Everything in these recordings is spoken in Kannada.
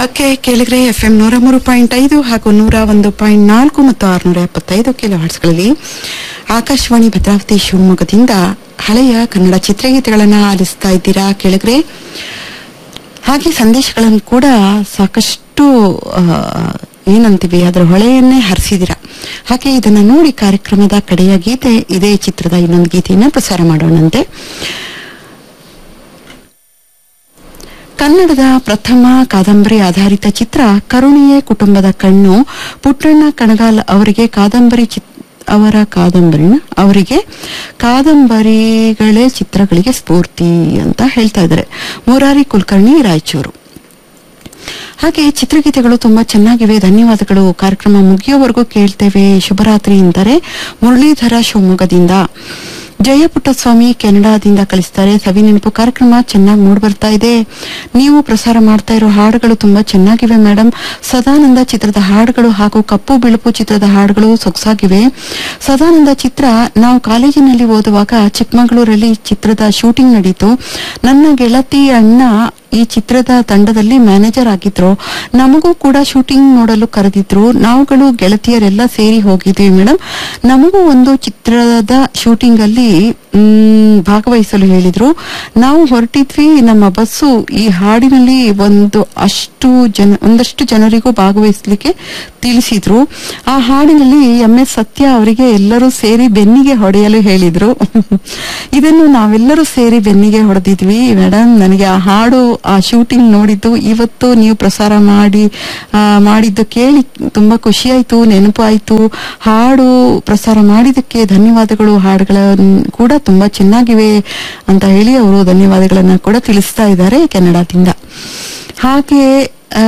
ಓಕೆ ಕೇಳಿದ್ರೆ ಎಫ್ ಎಂ ನೂರ ಮೂರು ಪಾಯಿಂಟ್ ಐದು ಹಾಗೂ ನೂರ ಒಂದು ಪಾಯಿಂಟ್ ನಾಲ್ಕು ಮತ್ತು ಆರುನೂರ ಎಪ್ಪತ್ತೈದು ಕಿಲೋ ಹಾರ್ಟ್ಸ್ಗಳಲ್ಲಿ ಆಕಾಶವಾಣಿ ಭದ್ರಾವತಿ ಶಿವಮೊಗ್ಗದಿಂದ ಹಳೆಯ ಕನ್ನಡ ಚಿತ್ರಗೀತೆಗಳನ್ನ ಆಲಿಸ್ತಾ ಇದ್ದೀರಾ ಕೇಳಿದ್ರೆ ಹಾಗೆ ಸಂದೇಶಗಳನ್ನು ಕೂಡ ಸಾಕಷ್ಟು ಆ, ಏನಂತೀವಿ ಅದರ ಹೊಳೆಯನ್ನೇ ಹರಿಸಿದಿರ ಹಾಗೆ ಇದನ್ನ ನೋಡಿ ಕಾರ್ಯಕ್ರಮದ ಕಡೆಯ ಗೀತೆ ಇದೇ ಚಿತ್ರದ ಇನ್ನೊಂದು ಗೀತೆಯನ್ನ ಪ್ರಸಾರ ಮಾಡೋಣಂತೆ ಕನ್ನಡದ ಪ್ರಥಮ ಕಾದಂಬರಿ ಆಧಾರಿತ ಚಿತ್ರ ಕರುಣಿಯೇ ಕುಟುಂಬದ ಕಣ್ಣು ಪುಟ್ಟಣ್ಣ ಕಣಗಾಲ್ ಅವರಿಗೆ ಕಾದಂಬರಿ ಚಿತ್ ಅವರ ಕಾದಂಬರಿನ ಅವರಿಗೆ ಕಾದಂಬರಿಗಳೇ ಚಿತ್ರಗಳಿಗೆ ಸ್ಫೂರ್ತಿ ಅಂತ ಹೇಳ್ತಾ ಇದ್ದಾರೆ ಮುರಾರಿ ಕುಲಕರ್ಣಿ ರಾಯಚೂರು ಹಾಗೆ ಚಿತ್ರಗೀತೆಗಳು ತುಂಬಾ ಚೆನ್ನಾಗಿವೆ ಧನ್ಯವಾದಗಳು ಕಾರ್ಯಕ್ರಮ ಮುಗಿಯೋವರೆಗೂ ಕೇಳ್ತೇವೆ ಶುಭರಾತ್ರಿ ಅಂತಾರೆ ಮುರಳೀಧರ ಶಿವಮೊಗ್ಗದಿಂದ ಜಯ ಪುಟ್ಟಸ್ವಾಮಿ ಕೆನಡಾದಿಂದ ಕಳಿಸ್ತಾರೆ ಸವಿ ನೆನಪು ಕಾರ್ಯಕ್ರಮ ಚೆನ್ನಾಗಿ ಮೂಡ್ ಬರ್ತಾ ಇದೆ ನೀವು ಪ್ರಸಾರ ಮಾಡ್ತಾ ಇರೋ ಹಾಡುಗಳು ತುಂಬಾ ಚೆನ್ನಾಗಿವೆ ಮೇಡಮ್ ಸದಾನಂದ ಚಿತ್ರದ ಹಾಡುಗಳು ಹಾಗೂ ಕಪ್ಪು ಬಿಳುಪು ಚಿತ್ರದ ಹಾಡುಗಳು ಸೊಗಸಾಗಿವೆ ಸದಾನಂದ ಚಿತ್ರ ನಾವು ಕಾಲೇಜಿನಲ್ಲಿ ಓದುವಾಗ ಚಿಕ್ಕಮಗಳೂರಲ್ಲಿ ಚಿತ್ರದ ಶೂಟಿಂಗ್ ನಡೀತು ನನ್ನ ಗೆಳತಿ ಅಣ್ಣ ಈ ಚಿತ್ರದ ತಂಡದಲ್ಲಿ ಮ್ಯಾನೇಜರ್ ಆಗಿದ್ರು ನಮಗೂ ಕೂಡ ಶೂಟಿಂಗ್ ನೋಡಲು ಕರೆದಿದ್ರು ನಾವುಗಳು ಗೆಳತಿಯರೆಲ್ಲ ಸೇರಿ ಹೋಗಿದ್ವಿ ಮೇಡಮ್ ನಮಗೂ ಒಂದು ಚಿತ್ರದ ಶೂಟಿಂಗ್ ಅಲ್ಲಿ ಮ್, ಭಾಗವಹಿಸಲು ಹೇಳಿದ್ರು ನಾವು ಹೊರಟಿದ್ವಿ ನಮ್ಮ ಬಸ್ಸು ಈ ಹಾಡಿನಲ್ಲಿ ಒಂದು ಅಷ್ಟು ಜನ ಒಂದಷ್ಟು ಜನರಿಗೂ ಭಾಗವಹಿಸಲಿಕ್ಕೆ ತಿಳಿಸಿದ್ರು ಆ ಹಾಡಿನಲ್ಲಿ ಎಂ ಎಸ್ ಸತ್ಯ ಅವರಿಗೆ ಎಲ್ಲರೂ ಸೇರಿ ಬೆನ್ನಿಗೆ ಹೊಡೆಯಲು ಹೇಳಿದ್ರು ಇದನ್ನು ನಾವೆಲ್ಲರೂ ಸೇರಿ ಬೆನ್ನಿಗೆ ಹೊಡೆದಿದ್ವಿ ಮೇಡಮ್ ನನಗೆ ಆ ಹಾಡು ಆ ಶೂಟಿಂಗ್ ನೋಡಿದ್ದು ಇವತ್ತು ನೀವು ಪ್ರಸಾರ ಮಾಡಿ ಆ, ಮಾಡಿದ್ದು ಕೇಳಿ ತುಂಬಾ ಖುಷಿಯಾಯ್ತು ನೆನಪಾಯ್ತು ಹಾಡು ಪ್ರಸಾರ ಮಾಡಿದ್ದಕ್ಕೆ ಧನ್ಯವಾದಗಳು ಹಾಡುಗಳ ಕೂಡ ತುಂಬಾ ಚೆನ್ನಾಗಿವೆ ಅಂತ ಹೇಳಿ ಅವರು ಧನ್ಯವಾದಗಳನ್ನ ಕೂಡ ತಿಳಿಸ್ತಾ ಇದ್ದಾರೆ ಕೆನಡಾದಿಂದ ಹಾಗೆ ಆ,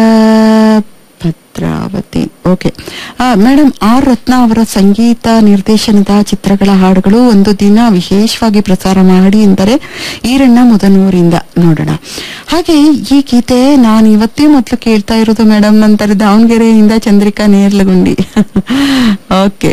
Bhadravati okay madam R Ratna ಅವರ ಸಂಗೀತ ನಿರ್ದೇಶನದ ಚಿತ್ರಗಳ ಹಾಡುಗಳು ಒಂದು ದಿನ ವಿಶೇಷವಾಗಿ ಪ್ರಸಾರ ಮಾಡಿ ಎಂದರೆ ಈರಣ್ಣ ಮುದನೂರಿಂದ ನೋಡೋಣ ಹಾಗೆ ಈ ಗೀತೆ ನಾನು ಇವತ್ತೇ ಮೊದಲು ಕೇಳ್ತಾ ಇರೋದು ಮೇಡಮ್ ಅಂತಾರೆ ದಾವಣಗೆರೆಯಿಂದ ಚಂದ್ರಿಕಾ ನೇರ್ಲಗುಂಡಿ ಓಕೆ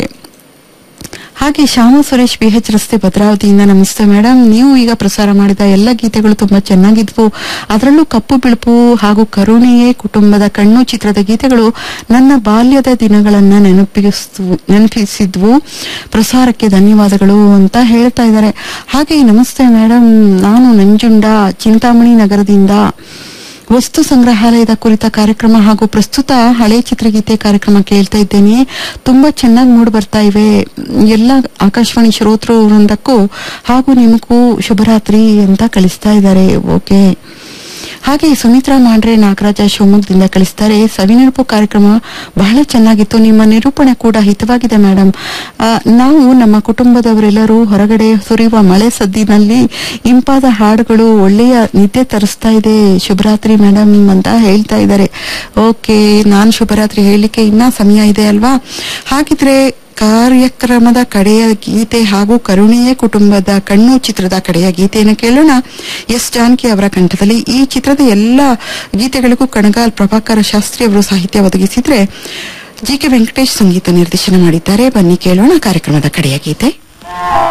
ಹಾಗೆ ಶ್ಯಾಮ ಸುರೇಶ್ ಬಿ ಎಚ್ ರಸ್ತೆ ಭದ್ರಾವತಿಯಿಂದ ನಮಸ್ತೆ ಮೇಡಮ್ ನೀವು ಈಗ ಪ್ರಸಾರ ಮಾಡಿದ ಎಲ್ಲ ಗೀತೆಗಳು ತುಂಬಾ ಚೆನ್ನಾಗಿದ್ವು ಅದರಲ್ಲೂ ಕಪ್ಪು ಬಿಳುಪು ಹಾಗೂ ಕರುಣೆಯೇ ಕುಟುಂಬದ ಕಣ್ಣು ಚಿತ್ರದ ಗೀತೆಗಳು ನನ್ನ ಬಾಲ್ಯದ ದಿನಗಳನ್ನ ನೆನಪಿಸಿದ್ವು ನೆನಪಿಸಿದ್ವು ಪ್ರಸಾರಕ್ಕೆ ಧನ್ಯವಾದಗಳು ಅಂತ ಹೇಳ್ತಾ ಇದ್ದಾರೆ ಹಾಗೆ ನಮಸ್ತೆ ಮೇಡಮ್ ನಾನು ನಂಜುಂಡ ಚಿಂತಾಮಣಿ ನಗರದಿಂದ ವಸ್ತು ಸಂಗ್ರಹಾಲಯದ ಕುರಿತ ಕಾರ್ಯಕ್ರಮ ಹಾಗೂ ಪ್ರಸ್ತುತ ಹಳೆ ಚಿತ್ರಗೀತೆ ಕಾರ್ಯಕ್ರಮ ಕೇಳ್ತಾ ಇದ್ದೇನೆ ತುಂಬಾ ಚೆನ್ನಾಗಿ ಮೂಡ್ ಬರ್ತಾ ಇವೆ ಎಲ್ಲ ಆಕಾಶವಾಣಿ ಶ್ರೋತೃ ವೃಂದಕ್ಕೂ ಹಾಗೂ ನಿಮಗೂ ಶುಭರಾತ್ರಿ ಅಂತ ಕಳಿಸ್ತಾ ಇದ್ದಾರೆ ಓಕೆ ಹಾಗೆ ಸುಮಿತ್ರಾ ಮಾಂಡ್ರೆ ನಾಗರಾಜ ಶಿವಮೊಗ್ಗದಿಂದ ಕಳಿಸ್ತಾರೆ ಸವಿನೆನಪು ಕಾರ್ಯಕ್ರಮ ಬಹಳ ಚೆನ್ನಾಗಿತ್ತು ನಿಮ್ಮ ನಿರೂಪಣೆ ಕೂಡ ಹಿತವಾಗಿದೆ ಮೇಡಮ್ ಆ, ನಾವು ನಮ್ಮ ಕುಟುಂಬದವರೆಲ್ಲರೂ ಹೊರಗಡೆ ಸುರಿಯುವ ಮಳೆ ಸದ್ದಿನಲ್ಲಿ ಇಂಪಾದ ಹಾಡುಗಳು ಒಳ್ಳೆಯ ನಿದ್ದೆ ತರಿಸ್ತಾ ಇದೆ ಶುಭರಾತ್ರಿ ಮೇಡಮ್ ಅಂತ ಹೇಳ್ತಾ ಇದ್ದಾರೆ ಓಕೆ ನಾನು ಶುಭರಾತ್ರಿ ಹೇಳಲಿಕ್ಕೆ ಇನ್ನ ಸಮಯ ಇದೆ ಅಲ್ವಾ ಹಾಗಿದ್ರೆ ಕಾರ್ಯಕ್ರಮದ ಕಡೆಯ ಗೀತೆ ಹಾಗೂ ಕರುಣೆಯ ಕುಟುಂಬದ ಕಣ್ಣು ಚಿತ್ರದ ಕಡೆಯ ಗೀತೆಯನ್ನು ಕೇಳೋಣ ಎಸ್ ಜಾನಕಿ ಅವರ ಕಂಠದಲ್ಲಿ ಈ ಚಿತ್ರದ ಎಲ್ಲ ಗೀತೆಗಳಿಗೂ ಕಣಗಾಲ್ ಪ್ರಭಾಕರ ಶಾಸ್ತ್ರಿ ಅವರು ಸಾಹಿತ್ಯ ಒದಗಿಸಿದ್ರೆ ಜಿ ಕೆ ವೆಂಕಟೇಶ್ ಸಂಗೀತ ನಿರ್ದೇಶನ ಮಾಡಿದ್ದಾರೆ ಬನ್ನಿ ಕೇಳೋಣ ಕಾರ್ಯಕ್ರಮದ ಕಡೆಯ ಗೀತೆ